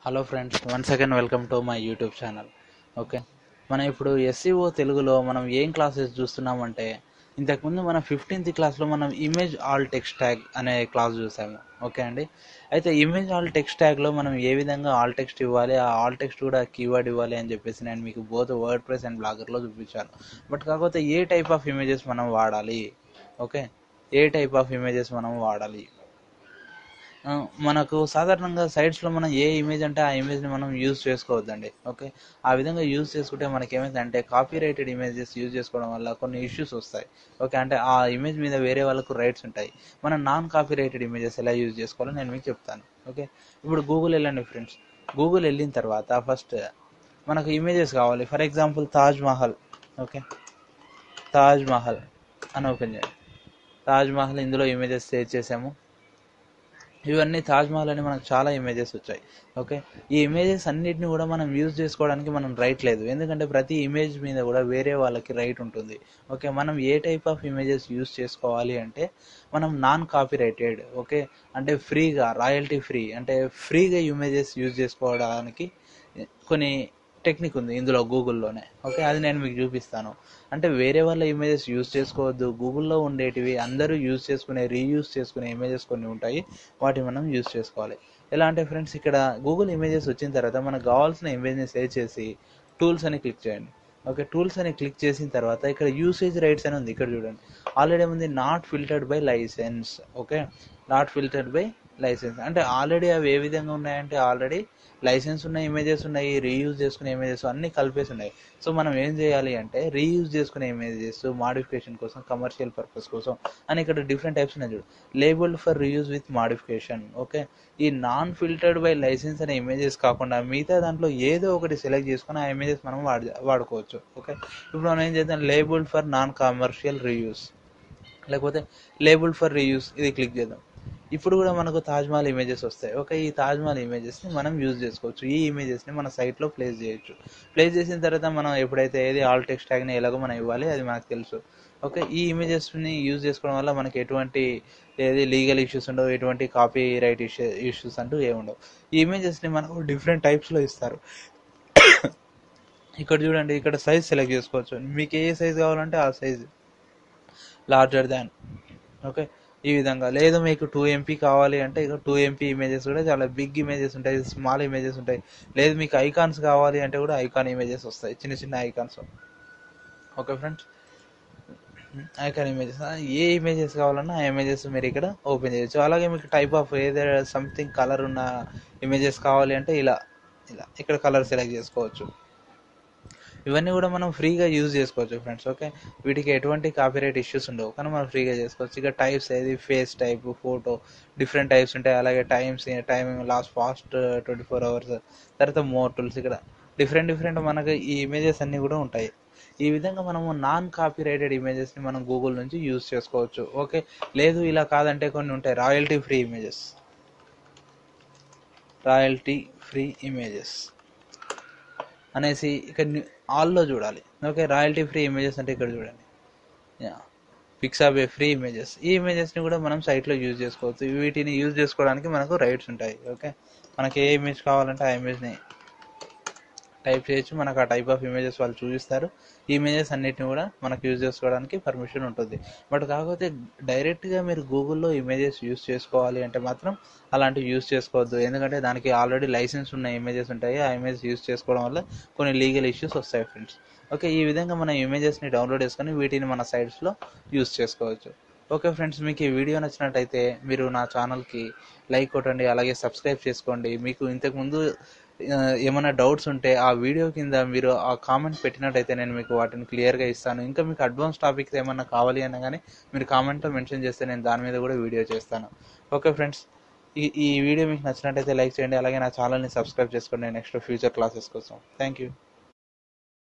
hello friends one second welcome to my YouTube channel okay మనం ఇప్పుడు SCO తెలుగులో మనం ఏం క్లాసెస్ చూస్తున్నామంటే ఇంతకుముందు మనం ఫిఫ్టీన్త్ క్లాస్లో మనం ఇమేజ్ ఆల్ టెక్స్ట్ ట్యాగ్ అనే క్లాస్ చూసాము ఓకే అండి అయితే ఇమేజ్ ఆల్ టెక్స్ట్ ట్యాగ్లో మనం ఏ విధంగా ఆల్ టెక్స్ట్ ఇవ్వాలి ఆ ఆల్ టెక్స్ట్ కూడా కీవర్డ్ ఇవ్వాలి అని చెప్పేసి నేను మీకు బోత్ వర్డ్ ప్రెస్ అండ్ బ్లాగర్లో చూపించాను బట్ కాకపోతే ఏ టైప్ ఆఫ్ ఇమేజెస్ మనం వాడాలి okay a type of images మనం వాడాలి ఆ, మనకు సాధారణంగా సైట్స్లో మనం ఏ ఇమేజ్ అంటే ఆ ఇమేజ్ని మనం యూజ్ చేసుకోవద్దండి ఓకే ఆ విధంగా యూజ్ చేసుకుంటే మనకి ఏమైందంటే కాపీ రైటెడ్ ఇమేజెస్ యూజ్ చేసుకోవడం వల్ల కొన్ని ఇష్యూస్ వస్తాయి ఓకే అంటే ఆ ఇమేజ్ మీద వేరే వాళ్ళకు రైట్స్ ఉంటాయి మనం నాన్ కాపీ రైటెడ్ ఇమేజెస్ ఎలా యూజ్ చేసుకోవాలో నేను మీకు చెప్తాను ఓకే ఇప్పుడు గూగుల్ వెళ్ళండి ఫ్రెండ్స్ గూగుల్ వెళ్ళిన తర్వాత ఫస్ట్ మనకు ఇమేజెస్ కావాలి for example Taj Mahal okay Taj Mahal అని ఓపెన్ చేయండి తాజ్ మహల్ ఇందులో ఇమేజెస్ సేవ్ చేసాము ఇవన్నీ తాజ్ మహల్ అని మనకు చాలా ఇమేజెస్ వచ్చాయి ఓకే ఈ ఇమేజెస్ అన్నిటిని కూడా మనం యూజ్ చేసుకోవడానికి మనం రైట్ లేదు ఎందుకంటే ప్రతి ఇమేజ్ మీద కూడా వేరే వాళ్ళకి రైట్ ఉంటుంది ఓకే మనం a type of images use చేసుకోవాలి అంటే మనం నాన్ కాపీ రైటెడ్ ఓకే అంటే ఫ్రీగా రాయల్టీ ఫ్రీ అంటే ఫ్రీగా ఇమేజెస్ యూజ్ చేసుకోవడానికి కొన్ని టెక్నిక్ ఉంది ఇందులో గూగుల్లోనే ఓకే అది నేను మీకు చూపిస్తాను అంటే వేరే వాళ్ళ ఇమేజెస్ యూజ్ చేసుకోవద్దు గూగుల్లో ఉండేటివి అందరూ యూజ్ చేసుకునే రీయూజ్ చేసుకునే ఇమేజెస్ కొన్ని ఉంటాయి వాటిని మనం యూజ్ చేసుకోవాలి ఎలా అంటే ఫ్రెండ్స్ ఇక్కడ గూగుల్ ఇమేజెస్ వచ్చిన తర్వాత మనకు కావాల్సిన ఇమేజ్ని సేవ్ చేసి టూల్స్ అని క్లిక్ చేయండి ఓకే టూల్స్ అని క్లిక్ చేసిన తర్వాత ఇక్కడ యూసేజ్ రైట్స్ అని ఉంది ఇక్కడ చూడండి ఆల్రెడీ ఏముంది not filtered by license okay not filtered by license అంటే ఆల్రెడీ అవి ఏ విధంగా ఉన్నాయంటే ఆల్రెడీ లైసెన్స్ ఉన్న ఇమేజెస్ ఉన్నాయి రీయూజ్ చేసుకునే ఇమేజెస్ అన్ని కలిపేసి ఉన్నాయి సో మనం ఏం చేయాలి అంటే రీయూజ్ చేసుకునే ఇమేజెస్ మాడిఫికేషన్ కోసం కమర్షియల్ పర్పస్ కోసం అని ఇక్కడ డిఫరెంట్ టైప్స్ ఉన్నాయి చూడు labelled for reuse with modification okay ఈ నాన్ ఫిల్టర్డ్ బై లైసెన్స్ అనే ఇమేజెస్ కాకుండా మిగతా దాంట్లో ఏదో ఒకటి సెలెక్ట్ చేసుకుని ఆ ఇమేజెస్ మనం వాడు వాడుకోవచ్చు ఓకే ఇప్పుడు మనం ఏం చేద్దాం labelled for non commercial reuse లేకపోతే లేబుల్డ్ ఫర్ రీయూజ్ ఇది క్లిక్ చేద్దాం ఇప్పుడు కూడా మనకు తాజ్మహల్ ఇమేజెస్ వస్తాయి ఓకే ఈ తాజ్మహల్ ఇమేజెస్ని మనం యూజ్ చేసుకోవచ్చు ఈ ఇమేజెస్ని మన సైట్లో ప్లేస్ చేయొచ్చు ప్లేస్ చేసిన తర్వాత మనం ఎప్పుడైతే ఏది ఆల్ టెక్స్ట్ ట్యాగ్ని ఎలాగో మనం ఇవ్వాలి అది మనకు తెలుసు ఓకే ఈ ఇమేజెస్ని యూజ్ చేసుకోవడం వల్ల మనకి ఎటువంటి ఏది లీగల్ ఇష్యూస్ ఉండవు ఎటువంటి కాపీ రైట్ ఇష్యూ ఇష్యూస్ అంటూ ఏమి ఉండవు ఈ ఇమేజెస్ని మనకు డిఫరెంట్ టైప్స్లో ఇస్తారు ఇక్కడ చూడండి ఇక్కడ సైజ్ సెలెక్ట్ చేసుకోవచ్చు మీకు ఏ సైజ్ కావాలంటే ఆ సైజ్ లార్జర్ దాన్ ఓకే ఈ విధంగా లేదు మీకు టూ ఎంపీ కావాలి అంటే ఇక టూ ఎంపీ ఇమేజెస్ కూడా చాలా బిగ్ ఇమేజెస్ ఉంటాయి స్మాల్ ఇమేజెస్ ఉంటాయి లేదు మీకు ఐకాన్స్ కావాలి అంటే కూడా ఐకాన్ ఇమేజెస్ వస్తాయి చిన్న చిన్న icons okay friends icon images ఏ ఇమేజెస్ కావాలన్నా ఆ ఇమేజెస్ మీరు ఇక్కడ ఓపెన్ చేయొచ్చు అలాగే మీకు టైప్ ఆఫ్ ఏదైనా సంథింగ్ కలర్ ఉన్న ఇమేజెస్ కావాలి అంటే ఇలా ఇలా ఇక్కడ కలర్ సెలెక్ట్ చేసుకోవచ్చు ఇవన్నీ కూడా మనం ఫ్రీగా యూజ్ చేసుకోవచ్చు ఫ్రెండ్స్ ఓకే వీటికి ఎటువంటి కాపీరైట్ ఇష్యూస్ ఉండవు కానీ మనం ఫ్రీగా చేసుకోవచ్చు ఇక టైప్స్ ఏది face type photo different types ఉంటాయి అలాగే times timing last fast twenty four hours తర్వాత మోర్ టూల్స్ ఇక్కడ డిఫరెంట్ డిఫరెంట్ మనకు ఈ ఇమేజెస్ అన్నీ కూడా ఉంటాయి ఈ విధంగా మనము నాన్ కాపీరైటెడ్ ఇమేజెస్ని మనం గూగుల్ నుంచి యూజ్ చేసుకోవచ్చు ఓకే లేదు ఇలా కాదంటే కొన్ని ఉంటాయి royalty free images royalty free images అనేసి ఇక్కడ ఆల్లో చూడాలి ఓకే రాయల్టీ ఫ్రీ ఇమేజెస్ అంటే ఇక్కడ చూడండి పిక్సాబే ఫ్రీ ఇమేజెస్ ఈ ఇమేజెస్ని కూడా మనం సైట్లో యూజ్ చేసుకోవచ్చు వీటిని యూజ్ చేసుకోవడానికి మనకు రైట్స్ ఉంటాయి ఓకే మనకి ఏ ఇమేజ్ కావాలంటే ఆ ఇమేజ్ని టైప్ చేయొచ్చు మనకు ఆ టైప్ ఆఫ్ ఇమేజెస్ వాళ్ళు చూపిస్తారు ఈ ఇమేజెస్ అన్నిటిని కూడా మనకు యూజ్ చేసుకోవడానికి పర్మిషన్ ఉంటుంది బట్ కాకపోతే డైరెక్ట్గా మీరు గూగుల్లో ఇమేజెస్ యూజ్ చేసుకోవాలి అంటే మాత్రం అలాంటివి యూజ్ చేసుకోవద్దు ఎందుకంటే దానికి ఆల్రెడీ లైసెన్స్ ఉన్న ఇమేజెస్ ఉంటాయి ఆ ఇమేజ్ యూజ్ చేసుకోవడం వల్ల కొన్ని లీగల్ ఇష్యూస్ వస్తాయి ఫ్రెండ్స్ ఓకే ఈ విధంగా మనం ఇమేజెస్ని డౌన్లోడ్ చేసుకొని వీటిని మన సైట్స్లో యూజ్ చేసుకోవచ్చు ఓకే ఫ్రెండ్స్ మీకు ఈ వీడియో నచ్చినట్టయితే మీరు నా ఛానల్కి లైక్ కొట్టండి అలాగే సబ్స్క్రైబ్ చేసుకోండి మీకు ఇంతకుముందు ఆ, ఏమైనా డౌట్స్ ఉంటే ఆ వీడియో కింద మీరు ఆ కామెంట్ పెట్టినట్టయితే నేను మీకు వాటిని క్లియర్గా ఇస్తాను ఇంకా మీకు అడ్వాన్స్ టాపిక్స్ ఏమన్నా కావాలి అన్నా కానీ మీరు కామెంట్లో మెన్షన్ చేస్తే నేను దాని మీద కూడా వీడియో చేస్తాను ఓకే ఫ్రెండ్స్ ఈ ఈ వీడియో మీకు నచ్చినట్టయితే లైక్ చేయండి అలాగే నా ఛానల్ని సబ్స్క్రైబ్ చేసుకోండి నెక్స్ట్ ఫ్యూచర్ క్లాసెస్ కోసం థ్యాంక్ యూ